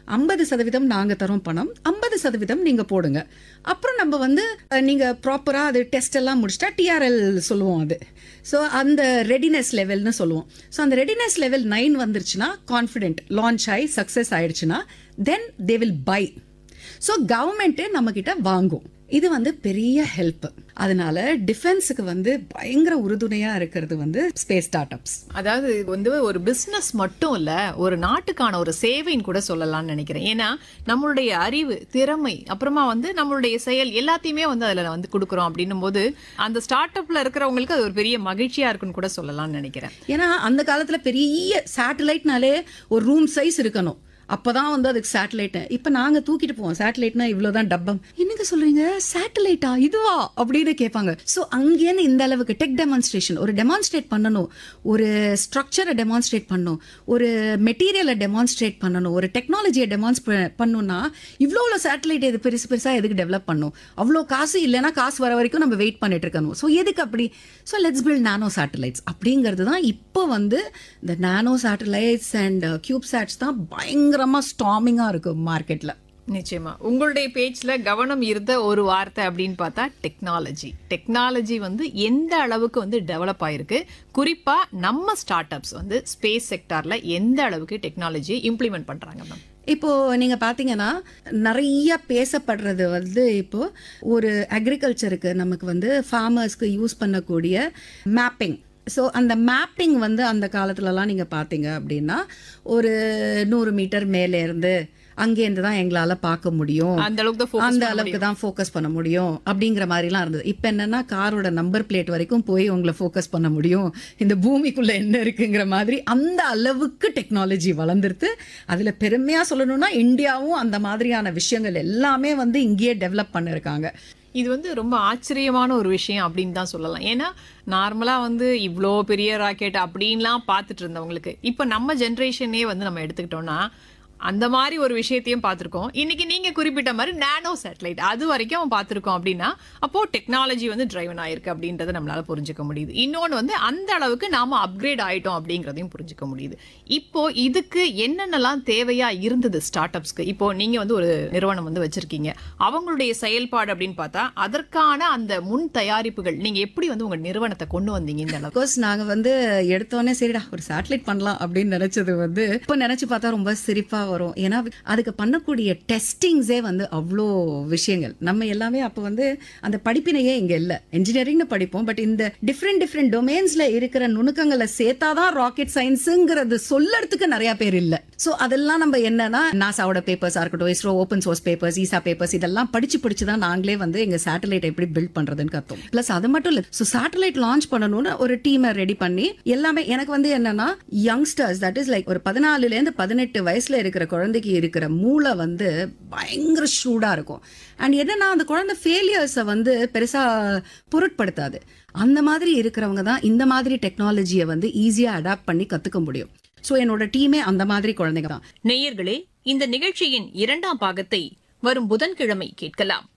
ஐம்பது சதவீதம் நாங்க தரோம் பணம் ஐம்பது சதவீதம் நீங்க போடுங்க அப்புறம் நம்ம வந்து அஹ், நீங்க ப்ராப்பரா அது டெஸ்ட் எல்லாம் முடிச்சிட்டா டிஆர்எல் சொல்லுவோம் அது ஸோ அந்த ரெடினஸ் லெவல்னு சொல்லுவோம் ஸோ அந்த ரெடினஸ் லெவல் நைன் வந்துருச்சுன்னா கான்ஃபிடென்ட் லான்ச் ஆகி சக்ஸஸ் ஆயிடுச்சுன்னா then they will buy so கவர்மெண்ட்டே நம்ம கிட்ட வாங்கும் இது வந்து பெரிய ஹெல்ப் அதனால டிஃபென்ஸுக்கு வந்து பயங்கர உறுதுணையா இருக்கிறது வந்து ஸ்பேஸ் ஸ்டார்ட் அப்ஸ் அதாவது இது வந்து ஒரு பிசினஸ் மட்டும் இல்ல ஒரு நாட்டுக்கான ஒரு சேவைன்னு கூட சொல்லலாம்னு நினைக்கிறேன் ஏன்னா நம்மளுடைய அறிவு திறமை அப்புறமா வந்து நம்மளுடைய செயல் எல்லாத்தையுமே வந்து அதுல வந்து கொடுக்குறோம் அப்படின்னும் போது அந்த ஸ்டார்ட் அப்ல இருக்கிறவங்களுக்கு அது ஒரு பெரிய மகிழ்ச்சியா இருக்குன்னு கூட சொல்லலாம்னு நினைக்கிறேன் ஏன்னா அந்த காலத்துல பெரிய சேட்டலைட்னாலே ஒரு ரூம் சைஸ் இருக்கணும் அப்பதான் வந்து அதுக்கு சேட்டலைட் இப்ப நாங்க தூக்கிட்டு போவோம் சேட்டலைட்னா இவ்வளவுதான் டப்பம் என்னங்க சொல்றீங்க சேட்டலைட்டா இதுவா அப்படின்னு கேட்பாங்க சோ அங்கேன்னு இந்த அளவுக்கு டெக் டெமான்ஸ்ட்ரேஷன் ஒரு டெமான்ஸ்ட்ரேட் பண்ணணும் ஒரு ஸ்ட்ரக்சரை டெமான்ஸ்ட்ரேட் பண்ணணும் ஒரு மெட்டீரியலை டெமான்ஸ்ட்ரேட் பண்ணணும் ஒரு டெக்னாலஜியை டெமான்ஸ் பண்ணணும்னா இவ்வளோ சேட்டலைட் இது பெருசு பெருசா எதுக்கு டெவலப் பண்ணும் அவ்வளோ காசு இல்லைன்னா காசு வர வரைக்கும் நம்ம வெயிட் பண்ணிட்டு இருக்கணும் ஸோ எதுக்கு அப்படி so let's build nano satellites அப்படிங்கிறது தான் இப்போ வந்து இந்த nano satellites and cubesats தான் பயங்கரமா ஸ்டாமிங்காக இருக்கு மார்க்கெட்ல நிச்சயமா உங்களுடைய பேஜ்ல கவனம் இருந்த ஒரு வார்த்தை அப்படின்னு பார்த்தா டெக்னாலஜி டெக்னாலஜி வந்து எந்த அளவுக்கு வந்து டெவலப் ஆயிருக்கு குறிப்பா நம்ம ஸ்டார்ட் அப்ஸ் வந்து ஸ்பேஸ் செக்டார்ல எந்த அளவுக்கு டெக்னாலஜியை இம்ப்ளிமெண்ட் பண்றாங்க மேம் இப்போ நீங்க பாத்தீங்கன்னா நிறைய பேசப்படுறது வந்து இப்போ ஒரு அக்ரிகல்ச்சருக்கு நமக்கு வந்து ஃபார்மர்ஸ்க்கு யூஸ் பண்ணக்கூடிய மேப்பிங் ஸோ அந்த மேப்பிங் வந்து அந்த காலத்துலலாம் நீங்கள் பார்த்தீங்க அப்படின்னா ஒரு நூறு மீட்டர் மேலே இருந்து அங்கேருந்து தான் எங்களால் பார்க்க முடியும் அந்த அளவுக்கு தான் focus அந்த பண்ண அளவுக்கு தான் ஃபோக்கஸ் பண்ண முடியும் அப்படிங்கிற மாதிரிலாம் இருந்தது இப்போ என்னன்னா காரோட நம்பர் பிளேட் வரைக்கும் போய் உங்களை ஃபோக்கஸ் பண்ண முடியும் இந்த பூமிக்குள்ள என்ன இருக்குங்கிற மாதிரி அந்த அளவுக்கு டெக்னாலஜி வளர்ந்துருது அதுல பெருமையா சொல்லணும்னா இந்தியாவும் அந்த மாதிரியான விஷயங்கள் எல்லாமே வந்து இங்கேயே டெவலப் பண்ணிருக்காங்க இது வந்து ரொம்ப ஆச்சரியமான ஒரு விஷயம் அப்படின்னு தான் சொல்லலாம் ஏன்னா நார்மலா வந்து இவ்வளோ பெரிய ராக்கெட் அப்படின்லாம் பார்த்துட்டு இருந்தவங்களுக்கு இப்போ நம்ம ஜென்ரேஷனே வந்து நம்ம எடுத்துக்கிட்டோம்னா அந்த மாதிரி ஒரு விஷயத்தையும் பார்த்துருக்கோம் இன்னைக்கு நீங்க குறிப்பிட்ட மாதிரி நானோ சேட்டலைட் அது வரைக்கும் அவன் பார்த்துருக்கோம் அப்படின்னா அப்போ டெக்னாலஜி வந்து டிரைவன் ஆயிருக்கு அப்படின்றத நம்மளால புரிஞ்சுக்க முடியுது இன்னொன்று வந்து அந்த அளவுக்கு நாம அப்கிரேட் ஆயிட்டோம் அப்படிங்கிறதையும் புரிஞ்சுக்க முடியுது இப்போ இதுக்கு என்னென்னலாம் தேவையா இருந்தது ஸ்டார்ட் அப்ஸ்க்கு இப்போ நீங்க வந்து ஒரு நிறுவனம் வந்து வச்சிருக்கீங்க அவங்களுடைய செயல்பாடு அப்படின்னு பார்த்தா அதற்கான அந்த முன் தயாரிப்புகள் நீங்க எப்படி வந்து உங்க நிறுவனத்தை கொண்டு வந்தீங்க இந்த அளவுக்கு கோர்ஸ் நாங்க வந்து எடுத்தோடனே சரிடா ஒரு சேட்டலைட் பண்ணலாம் அப்படின்னு நினைச்சது வந்து இப்போ நினைச்சு பார்த்தா ரொம்ப சிரிப்பா வரும் ஏன்னா அதுக்கு பண்ணக்கூடிய டெஸ்டிங்ஸே வந்து அவ்வளோ விஷயங்கள் நம்ம எல்லாமே அப்போ வந்து அந்த படிப்பினையே இங்க இல்ல இன்ஜினியரிங்னு படிப்போம் பட் இந்த டிஃப்ரெண்ட் டிஃப்ரெண்ட் டொமைன்ஸ்ல இருக்கிற நுணுக்கங்களை சேர்த்தாதான் ராக்கெட் சயின்ஸுங்கிறது சொல்லறதுக்கு நிறைய பேர் இல்ல சோ அதெல்லாம் நம்ம என்னன்னா நாசாவோட பேப்பர்ஸா இருக்கட்டும் ISRO open source papers ESA papers இதெல்லாம் படிச்சு படிச்சு தான் நாங்களே வந்து எங்க சேட்டலைட் எப்படி பில்ட் பண்றதுன்னு கத்தோம் பிளஸ் அது மட்டும் இல்ல ஸோ சேட்டலைட் லான்ச் பண்ணணும்னு ஒரு டீமை ரெடி பண்ணி எல்லாமே எனக்கு வந்து என்னன்னா யங்ஸ்டர்ஸ் தட் இஸ் லைக் ஒரு பதினாலுல இருந்து பதினெட்டு வயசுல இருக்கிற குழந்தைக்கு இருக்கிற மூளை வந்து பயங்கர ஷூடா இருக்கும் அண்ட் என்னன்னா அந்த குழந்தை ஃபெயிலியர்ஸை வந்து பெருசா பொருட்படுத்தாது அந்த மாதிரி இருக்கிறவங்க தான் இந்த மாதிரி டெக்னாலஜியை வந்து ஈஸியா அடாப்ட் பண்ணி கத்துக்க முடியும் ஸோ என்னோட டீமே அந்த மாதிரி குழந்தைங்க தான் நேயர்களே இந்த நிகழ்ச்சியின் இரண்டாம் பாகத்தை வரும் புதன்கிழமை கேட்கலாம்